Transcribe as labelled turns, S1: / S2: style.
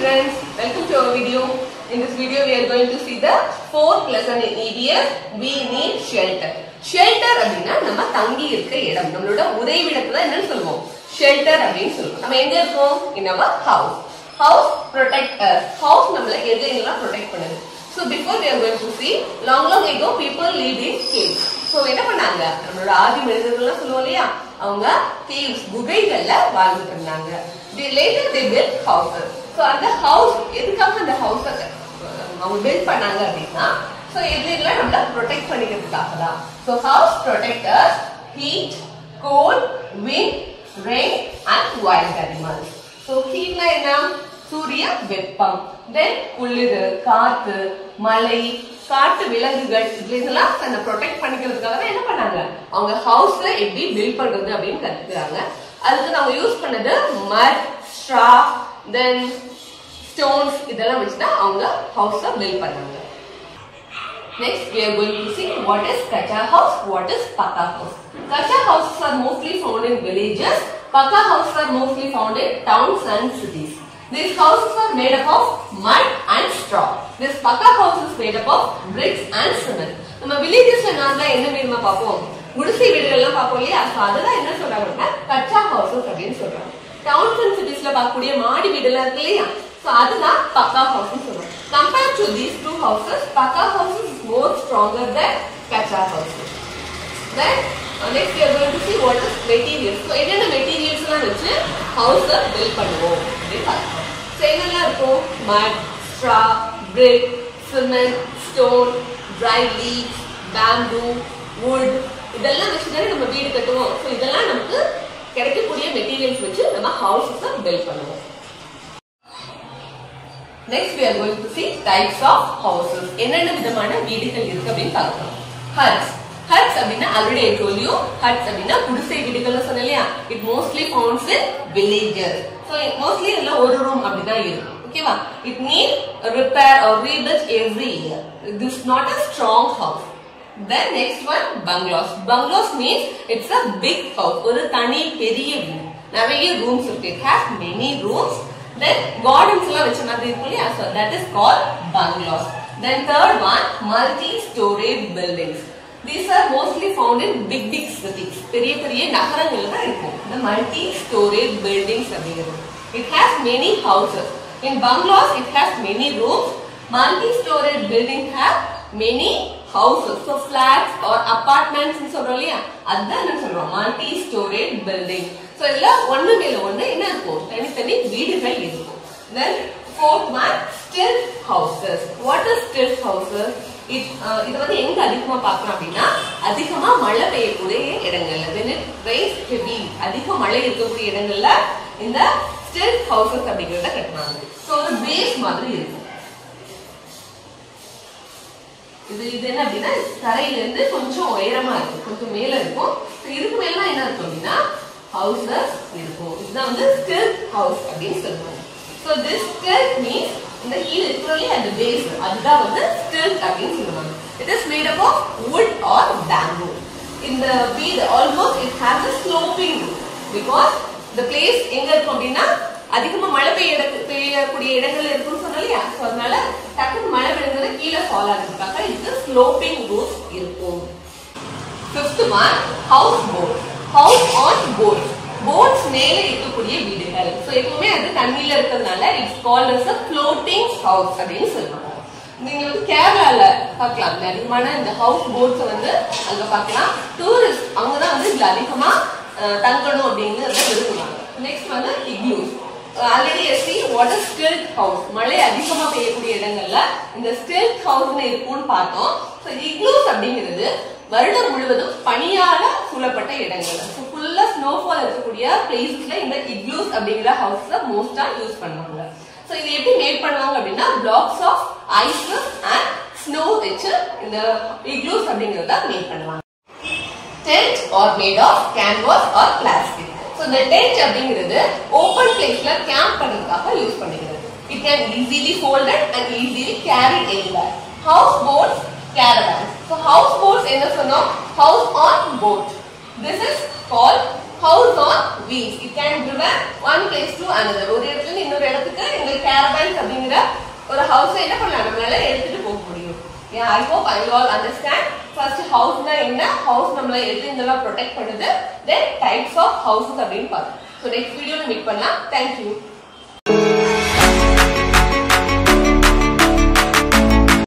S1: friends, welcome to our video. In this video, we are going to see the fourth lesson in EVS. We need shelter. Shelter அப்படின்னா நம்ம தங்கி இருக்க இடம் நம்மளோட உறைவிடத்தை தான் என்னன்னு சொல்லுவோம் ஷெல்டர் அப்படின்னு சொல்லுவோம் நம்ம எங்க இருக்கோம் in our house house protect house நம்மள எதுலாம் ப்ரொடெக்ட் பண்ணுது so before we are going to see long long ago people lived in caves so என்ன பண்ணாங்க நம்மளோட ஆதி மனிதர்கள்லாம் சொல்லுவோம் இல்லையா அவங்க கேவ்ஸ் குகைகள்ல வாழ்ந்துட்டு இருந்தாங்க they later they built houses so அந்த ஹவுஸ் எதுக்காக அந்த ஹவுஸை அவங்க பில்ட் பண்ணாங்க அப்படின்னா ஸோ எதுலாம் நம்மள ப்ரொடெக்ட் பண்ணிக்கிறதுக்காக தான் so house protector heat cold wind rain and wild animals so ஹீட்னா என்ன சூரிய வெப்பம் தென் குளிர் காத்து மழை காட்டு விலங்குகள் இதெல்லாம் தன்னை ப்ரொடெக்ட் பண்ணிக்கிறதுக்காக தான் என்ன பண்ணாங்க அவங்க ஹவுஸ எப்படி பில்ட் பண்றது அப்படின்னு கத்துக்கிறாங்க அதுக்கு அவங்க யூஸ் பண்ணது மட் ஸ்ட்ரா தென் ஸ்டோன்ஸ் இதெல்லாம் வச்சு தான் அவங்க ஹவுஸ பில்ட் பண்ணாங்க Next, we are going to see what is kacha house, what is paka house. Kacha houses are mostly found in villages. Paka houses are mostly found in towns and cities. These houses are made up of mud and straw. This paka house is made up of bricks and cement. நம்ம வில்லேஜஸ்ல நார்மலா என்ன வீடுமா பார்ப்போம் குடிசை வீடுகள்லாம் பார்ப்போம் இல்லையா So அதெல்லாம் என்ன சொல்றாங்கன்னா கச்சா ஹவுசஸ் அப்படின்னு சொல்றாங்க டவுன்ஸ் அண்ட் சிட்டிஸ்ல பார்க்கக்கூடிய மாடி வீடுலாம் இருக்கு இல்லையா So அதுதான் பக்கா ஹவுஸ் சொல்றோம் compare to these two houses pucca houses is more stronger than kutcha houses then next we are going to see what is materials so என்னென்ன மெட்டீரியல்ஸ் எல்லாம் வச்சு ஹவுஸ் பில்ட் பண்ணுவோம் அப்படின்னு பார்க்கலாம் So என்னெல்லாம் இருக்கும் mud straw brick cement stone dry leaves bamboo wood இதெல்லாம் வச்சு தானே நம்ம வீடு கட்டுவோம் ஸோ இதெல்லாம் நமக்கு கிடைக்கக்கூடிய மெட்டீரியல்ஸ் வச்சு நம்ம ஹவுசஸை பில்ட் பண்ணுவோம் next we are going to see types of houses என்னென்ன விதமான வீடுகள் இருக்கு அப்படின்னு பார்க்கலாம் huts huts அப்படின்னா already I told you huts அப்படின்னா குடிசை வீடுகள்னு சொன்னேன் இல்லையா it mostly founds in villages so mostly இதுல ஒரு ரூம் அப்படிதான் இருக்கும் ஓகேவா it need repair or rebuild every year this is not a strong house then next one bungalows bungalows means it's a big house ஒரு தனி பெரிய வீடு நிறைய rooms இருக்கு it has many rooms then gardens எல்லாம் வச்ச மாதிரி இருக்கும் இல்லையா so that is called bungalows then third one multi storage buildings these are mostly found in big big cities பெரிய பெரிய நகரங்கள்ல தான் இருக்கும் இந்த multi storage buildings அப்படிங்கிறது it has many houses in bungalows it has many rooms multi storage buildings have many houses so flats or apartments னு சொல்றோம் இல்லையா அதான் என்ன சொல்றோம் multi storage building so இதுல ஒண்ணு மேல ஒண்ணு என்ன இருக்கும் தனித்தனி வீடுகள் இருக்கும் then fourth one stilt houses what is stilt houses it uh, இது வந்து எங்க அதிகமா பார்க்கறோம் அப்படின்னா அதிகமா மழை பெய்யக்கூடிய இடங்கள்ல when it rains heavy அதிக மழை இருக்கக்கூடிய இடங்கள்ல இந்த stilt houses அப்படிங்கறத கட்டுறாங்க so ஒரு பேஸ் மாதிரி இருக்கும் இது இது என்ன அப்படின்னா தரையில இருந்து கொஞ்சம் உயரமா இருக்கும் கொஞ்சம் மேல இருக்கும் So, இதுக்கு மேல என்ன இருக்கும் அப்படின்னா ஹவுசஸ் இருக்கும் இதுதான் வந்து ஸ்டில்ட் ஹவுஸ் அப்படின்னு சொல்லுவாங்க ஸோ திஸ் ஸ்டில்ட் மீன்ஸ் இந்த ஹீல் இருக்கிறதுலே அந்த பேஸ் அதுதான் வந்து ஸ்டில்ட் அப்படின்னு சொல்லுவாங்க it is made up of wood or bamboo இந்த வீடு almost it has a sloping because இந்த பிளேஸ் எங்க இருக்கும் அப்படின்னா அதிகமா மழை பெய்ய இடத்து- பெய்யக்கூடிய இடங்கள் இருக்கும்னு சொன்னோம் இல்லையா ஸோ அதனால டக்குனு மழை விழுந்தது கீழே ஃபால் ஆகிறதுக்காக இதுக்கு ஸ்லோப்பிங் ரூஃப் இருக்கும் fifth one house boat house on boat boats மேல இருக்கக்கூடிய வீடுகள் ஸோ எப்பவுமே அது தண்ணியில இருக்கிறதுனால it's called as a floating house அப்படின்னு சொல்லுவாங்க நீங்க வந்து கேரளால பார்க்கலாம் இந்த அதிகமான இந்த ஹவுஸ் போட்ஸ் வந்து அங்க பார்க்கலாம் டூரிஸ்ட் அவங்க தான் வந்து இதுல அதிகமா அஹ், தங்கணும் அப்படிங்கிறத விரும்புவாங்க நெக்ஸ்ட் வந்து இக்லூஸ் ஆல்ரெடி எஸ்சி வாட்டர் ஸ்டில்ட் ஹவுஸ் மழை அதிகமா பெய்யக்கூடிய இடங்கள்ல இந்த ஸ்டில்ட் ஹவுஸ்னு இருக்கும்னு பார்த்தோம் ஸோ இக்லூஸ் அப்படிங்கிறது வருடம் முழுவதும் பனியால சூழப்பட்ட இடங்கள் ஸோ ஃபுல்லா ஸ்னோஃபால் இருக்கக்கூடிய பிளேசஸ்ல இந்த இக்லூஸ் அப்படிங்கிற ஹவுஸ் மோஸ்டா யூஸ் பண்ணுவாங்க ஸோ இது எப்படி மேக் பண்ணுவாங்க அப்படின்னா blocks of ice and snow வச்சு இந்த இக்லூஸ் அப்படிங்கறத மேக் பண்ணுவாங்க tent are made of canvas or plastic so இந்த டென்ட் அப்படிங்கிறது ஓப்பன் பிளேஸ்ல கேம்ப் பண்ணுறதுக்காக யூஸ் பண்ணிக்கிறது it can easily folded and easily carried anywhere house boats caravans so house boats என்ன சொன்னோம் house on boat this is call house on wheels it can driven one place to another ஒரு இடத்துல இருந்து இன்னொரு இடத்துக்கு எங்களுக்கு கேரவேன்ஸ் அப்படிங்கிற ஒரு ஹவுஸ் என்ன பண்ணலாம் நம்மளால எடுத்துட்டு போக முடியும் Yeah, I hope I will all understand. First house னா என்ன house நம்மள எது இதெல்லாம் protect பண்ணுது then types of houses அப்படின்னு பார்த்தோம் so next video மீட் பண்ணலாம் thank you